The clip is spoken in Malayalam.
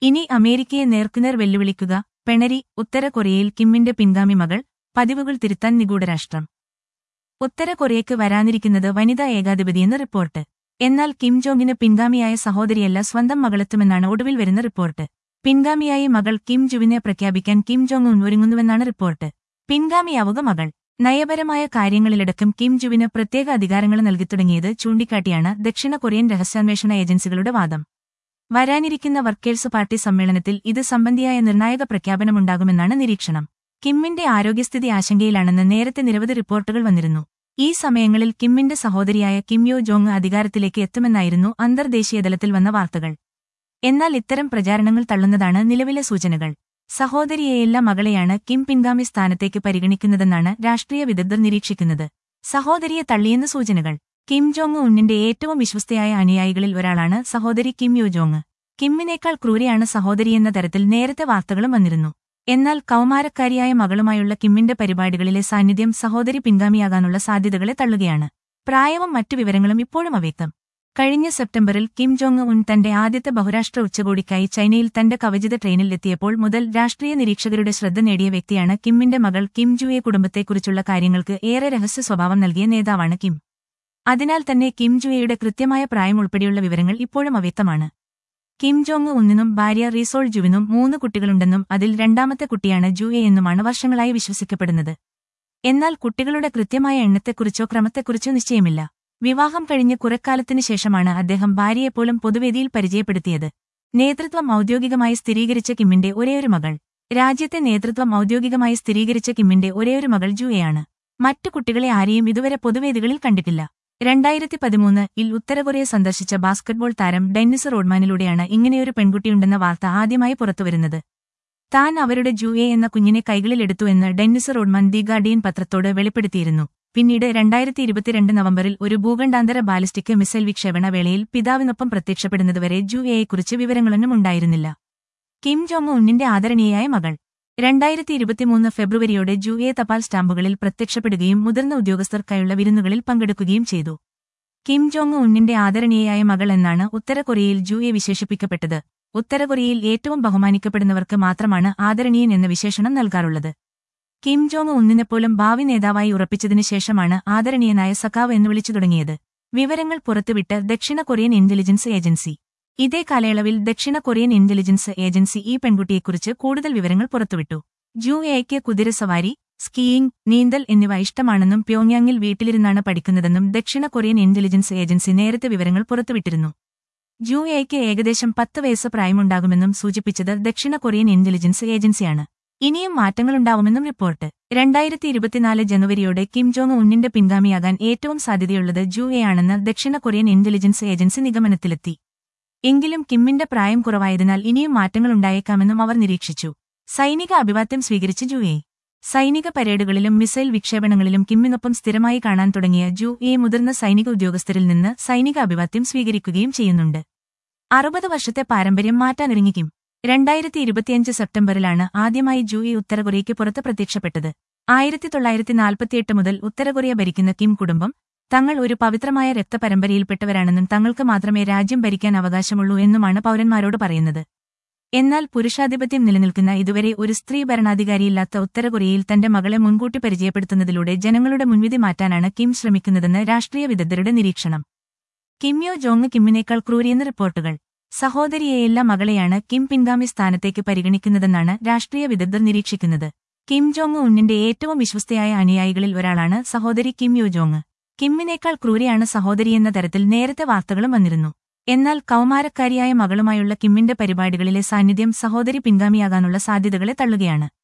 ഇനി അമേരിക്കയെ നേർക്കുനേർ വെല്ലുവിളിക്കുക പെണരി ഉത്തര കൊറിയയിൽ കിമ്മിന്റെ പിൻഗാമി മകൾ പതിവുകൾ തിരുത്താൻ നിഗൂഢരാഷ്ട്രം ഉത്തര കൊറിയയ്ക്ക് വരാനിരിക്കുന്നത് വനിതാ ഏകാധിപതിയെന്ന് റിപ്പോർട്ട് എന്നാൽ കിം ജോങ്ങിന് പിൻഗാമിയായ സഹോദരിയല്ല സ്വന്തം മകളെത്തുമെന്നാണ് ഒടുവിൽ വരുന്ന റിപ്പോർട്ട് പിൻഗാമിയായി മകൾ കിം ജുവിനെ പ്രഖ്യാപിക്കാൻ കിം ജോങ് ഉൻ ഒരുങ്ങുന്നുവെന്നാണ് റിപ്പോർട്ട് പിൻഗാമിയാവുക മകൾ നയപരമായ കാര്യങ്ങളിലടക്കം കിം ജുവിന് പ്രത്യേക അധികാരങ്ങൾ നൽകിത്തുടങ്ങിയത് ചൂണ്ടിക്കാട്ടിയാണ് ദക്ഷിണ കൊറിയൻ രഹസ്യാന്വേഷണ ഏജൻസികളുടെ വാദം വരാനിരിക്കുന്ന വർക്കേഴ്സ് പാർട്ടി സമ്മേളനത്തിൽ ഇത് സംബന്ധിയായ നിർണായക പ്രഖ്യാപനമുണ്ടാകുമെന്നാണ് നിരീക്ഷണം കിമ്മിന്റെ ആരോഗ്യസ്ഥിതി ആശങ്കയിലാണെന്ന് നേരത്തെ നിരവധി റിപ്പോർട്ടുകൾ വന്നിരുന്നു ഈ സമയങ്ങളിൽ കിമ്മിന്റെ സഹോദരിയായ കിം യോ ജോങ് അധികാരത്തിലേക്ക് എത്തുമെന്നായിരുന്നു അന്തർദേശീയ തലത്തിൽ വന്ന വാർത്തകൾ എന്നാൽ ഇത്തരം പ്രചാരണങ്ങൾ തള്ളുന്നതാണ് നിലവിലെ സൂചനകൾ സഹോദരിയെയല്ല മകളെയാണ് കിം പിൻഗാമി സ്ഥാനത്തേക്ക് പരിഗണിക്കുന്നതെന്നാണ് രാഷ്ട്രീയ വിദഗ്ധർ നിരീക്ഷിക്കുന്നത് സഹോദരിയെ തള്ളിയെന്ന് സൂചനകൾ കിം ജോങ് ഉന്നിന്റെ ഏറ്റവും വിശ്വസ്തയായ അനുയായികളിൽ ഒരാളാണ് സഹോദരി കിം യോ ജോങ് കിമ്മിനേക്കാൾ ക്രൂരയാണ് സഹോദരിയെന്ന തരത്തിൽ നേരത്തെ വാർത്തകളും വന്നിരുന്നു എന്നാൽ കൗമാരക്കാരിയായ മകളുമായുള്ള കിമ്മിന്റെ പരിപാടികളിലെ സാന്നിധ്യം സഹോദരി പിൻഗാമിയാകാനുള്ള സാധ്യതകളെ തള്ളുകയാണ് പ്രായവും മറ്റു വിവരങ്ങളും ഇപ്പോഴും അവ്യക്തം കഴിഞ്ഞ സെപ്റ്റംബറിൽ കിം ജോങ് ഉൻ തന്റെ ആദ്യത്തെ ബഹുരാഷ്ട്ര ഉച്ചകോടിക്കായി ചൈനയിൽ തന്റെ കവചിത ട്രെയിനിലെത്തിയപ്പോൾ മുതൽ രാഷ്ട്രീയ നിരീക്ഷകരുടെ ശ്രദ്ധ നേടിയ വ്യക്തിയാണ് കിമ്മിന്റെ മകൾ കിം ജുയെ കുടുംബത്തെക്കുറിച്ചുള്ള കാര്യങ്ങൾക്ക് ഏറെ രഹസ്യ സ്വഭാവം നൽകിയ നേതാവാണ് കിം അതിനാൽ തന്നെ കിം ജുയയുടെ കൃത്യമായ പ്രായം ഉൾപ്പെടെയുള്ള വിവരങ്ങൾ ഇപ്പോഴും അവ്യക്തമാണ് കിം ജോങ് ഉന്നിനും ഭാര്യ റീസോൾ ജുവിനും മൂന്ന് കുട്ടികളുണ്ടെന്നും അതിൽ രണ്ടാമത്തെ കുട്ടിയാണ് ജുയെ എന്നുമാണ് വർഷങ്ങളായി വിശ്വസിക്കപ്പെടുന്നത് എന്നാൽ കുട്ടികളുടെ കൃത്യമായ എണ്ണത്തെക്കുറിച്ചോ ക്രമത്തെക്കുറിച്ചോ നിശ്ചയമില്ല വിവാഹം കഴിഞ്ഞ് കുറെക്കാലത്തിനു ശേഷമാണ് അദ്ദേഹം ഭാര്യയെപ്പോലും പൊതുവേദിയിൽ പരിചയപ്പെടുത്തിയത് നേതൃത്വം ഔദ്യോഗികമായി സ്ഥിരീകരിച്ച കിമ്മിന്റെ ഒരേയൊരു മകൾ രാജ്യത്തെ നേതൃത്വം ഔദ്യോഗികമായി സ്ഥിരീകരിച്ച കിമ്മിന്റെ ഒരേയൊരു മകൾ ജുയയാണ് മറ്റു കുട്ടികളെ ആരെയും ഇതുവരെ പൊതുവേദികളിൽ കണ്ടിട്ടില്ല രണ്ടായിരത്തി പതിമൂന്ന് ഇൽ ഉത്തരകൊറിയ സന്ദർശിച്ച ബാസ്കറ്റ്ബോൾ താരം ഡെന്നിസ് റോഡ്മാനിലൂടെയാണ് ഇങ്ങനെയൊരു പെൺകുട്ടിയുണ്ടെന്ന വാർത്ത ആദ്യമായി പുറത്തുവരുന്നത് താൻ അവരുടെ ജൂയെ എന്ന കുഞ്ഞിനെ കൈകളിലെടുത്തു എന്ന് ഡെന്നിസ് റോഡ്മാൻ ദി ഗാർഡിയൻ പത്രത്തോട് വെളിപ്പെടുത്തിയിരുന്നു പിന്നീട് രണ്ടായിരത്തി ഇരുപത്തിരണ്ട് നവംബറിൽ ഒരു ഭൂഖണ്ഡാന്തര ബാലിസ്റ്റിക് മിസൈൽ വിക്ഷേപണ വേളയിൽ പിതാവിനൊപ്പം പ്രത്യക്ഷപ്പെടുന്നതുവരെ ജുഎയെക്കുറിച്ച് വിവരങ്ങളൊന്നും ഉണ്ടായിരുന്നില്ല കിം ജോങ് ഉന്നിന്റെ ആദരണീയായ മകൾ രണ്ടായിരത്തി ഇരുപത്തിമൂന്ന് ഫെബ്രുവരിയോടെ ജുഎ തപാൽ സ്റ്റാമ്പുകളിൽ പ്രത്യക്ഷപ്പെടുകയും മുതിർന്ന ഉദ്യോഗസ്ഥർക്കായുള്ള വിരുന്നുകളിൽ പങ്കെടുക്കുകയും ചെയ്തു കിം ജോങ് ഉന്നിന്റെ ആദരണീയായ മകൾ എന്നാണ് ഉത്തര കൊറിയയിൽ ജുഎ വിശേഷിപ്പിക്കപ്പെട്ടത് ഉത്തര കൊറിയയിൽ ഏറ്റവും ബഹുമാനിക്കപ്പെടുന്നവർക്ക് മാത്രമാണ് ആദരണീയൻ എന്ന വിശേഷണം നൽകാറുള്ളത് കിം ജോങ് ഉന്നിനെപ്പോലും ഭാവി നേതാവായി ഉറപ്പിച്ചതിനു ശേഷമാണ് ആദരണീയനായ സഖാവ് എന്ന് വിളിച്ചു തുടങ്ങിയത് വിവരങ്ങൾ പുറത്തുവിട്ട് ദക്ഷിണ കൊറിയൻ ഇന്റലിജൻസ് ഏജൻസി ഇതേ കാലയളവിൽ ദക്ഷിണ കൊറിയൻ ഇന്റലിജൻസ് ഏജൻസി ഈ പെൺകുട്ടിയെക്കുറിച്ച് കൂടുതൽ വിവരങ്ങൾ പുറത്തുവിട്ടു ജു എയ്ക്ക് കുതിരസവാരി സ്കീയിംഗ് നീന്തൽ എന്നിവ ഇഷ്ടമാണെന്നും പ്യോങ്യാങ്ങിൽ വീട്ടിലിരുന്നാണ് പഠിക്കുന്നതെന്നും ദക്ഷിണ കൊറിയൻ ഇന്റലിജൻസ് ഏജൻസി നേരത്തെ വിവരങ്ങൾ പുറത്തുവിട്ടിരുന്നു ജു എയ്ക്ക് ഏകദേശം പത്ത് വയസ്സ് പ്രായമുണ്ടാകുമെന്നും സൂചിപ്പിച്ചത് ദക്ഷിണ കൊറിയൻ ഇന്റലിജൻസ് ഏജൻസിയാണ് ഇനിയും മാറ്റങ്ങളുണ്ടാവുമെന്നും റിപ്പോർട്ട് രണ്ടായിരത്തി ഇരുപത്തിനാല് ജനുവരിയോടെ കിം ജോങ് ഉന്നിന്റെ പിൻഗാമിയാകാൻ ഏറ്റവും സാധ്യതയുള്ളത് ജു എ ആണെന്ന് ദക്ഷിണ കൊറിയൻ ഇന്റലിജൻസ് ഏജൻസി നിഗമനത്തിലെത്തി എങ്കിലും കിമ്മിന്റെ പ്രായം കുറവായതിനാൽ ഇനിയും മാറ്റങ്ങളുണ്ടായേക്കാമെന്നും അവർ നിരീക്ഷിച്ചു സൈനിക അഭിവാദ്യം സ്വീകരിച്ച് ജു എ സൈനിക പരേഡുകളിലും മിസൈൽ വിക്ഷേപണങ്ങളിലും കിമ്മിനൊപ്പം സ്ഥിരമായി കാണാൻ തുടങ്ങിയ ജു എ മുതിർന്ന സൈനിക ഉദ്യോഗസ്ഥരിൽ നിന്ന് സൈനിക അഭിവാദ്യം സ്വീകരിക്കുകയും ചെയ്യുന്നുണ്ട് അറുപത് വർഷത്തെ പാരമ്പര്യം മാറ്റാനൊരുങ്ങി കിം രണ്ടായിരത്തി ഇരുപത്തിയഞ്ച് സെപ്റ്റംബറിലാണ് ആദ്യമായി ജു എ ഉത്തര കൊറിയയ്ക്ക് പുറത്ത് പ്രത്യക്ഷപ്പെട്ടത് ആയിരത്തി തൊള്ളായിരത്തി നാൽപ്പത്തിയെട്ട് മുതൽ ഉത്തര കൊറിയ ഭരിക്കുന്ന കിം കുടുംബം തങ്ങൾ ഒരു പവിത്രമായ രക്തപരമ്പരയിൽപ്പെട്ടവരാണെന്നും തങ്ങൾക്ക് മാത്രമേ രാജ്യം ഭരിക്കാൻ അവകാശമുള്ളൂ എന്നുമാണ് പൗരന്മാരോട് പറയുന്നത് എന്നാൽ പുരുഷാധിപത്യം നിലനിൽക്കുന്ന ഇതുവരെ ഒരു സ്ത്രീ ഭരണാധികാരിയില്ലാത്ത ഉത്തര കൊറിയയിൽ തന്റെ മകളെ മുൻകൂട്ടി പരിചയപ്പെടുത്തുന്നതിലൂടെ ജനങ്ങളുടെ മുൻവിധി മാറ്റാനാണ് കിം ശ്രമിക്കുന്നതെന്ന് രാഷ്ട്രീയ വിദഗ്ധരുടെ നിരീക്ഷണം കിമ്യോ ജോങ് കിമ്മിനേക്കാൾ ക്രൂരിയെന്ന് റിപ്പോർട്ടുകൾ സഹോദരിയെയല്ല മകളെയാണ് കിം പിൻഗാമി സ്ഥാനത്തേക്ക് പരിഗണിക്കുന്നതെന്നാണ് രാഷ്ട്രീയ വിദഗ്ധർ നിരീക്ഷിക്കുന്നത് കിം ജോങ് ഉന്നിന്റെ ഏറ്റവും വിശ്വസ്തയായ അനുയായികളിൽ ഒരാളാണ് സഹോദരി കിം യോ ജോങ് കിമ്മിനേക്കാൾ ക്രൂരിയാണ് സഹോദരിയെന്ന തരത്തിൽ നേരത്തെ വാർത്തകളും വന്നിരുന്നു എന്നാൽ കൗമാരക്കാരിയായ മകളുമായുള്ള കിമ്മിന്റെ പരിപാടികളിലെ സാന്നിധ്യം സഹോദരി പിൻഗാമിയാകാനുള്ള സാധ്യതകളെ തള്ളുകയാണ്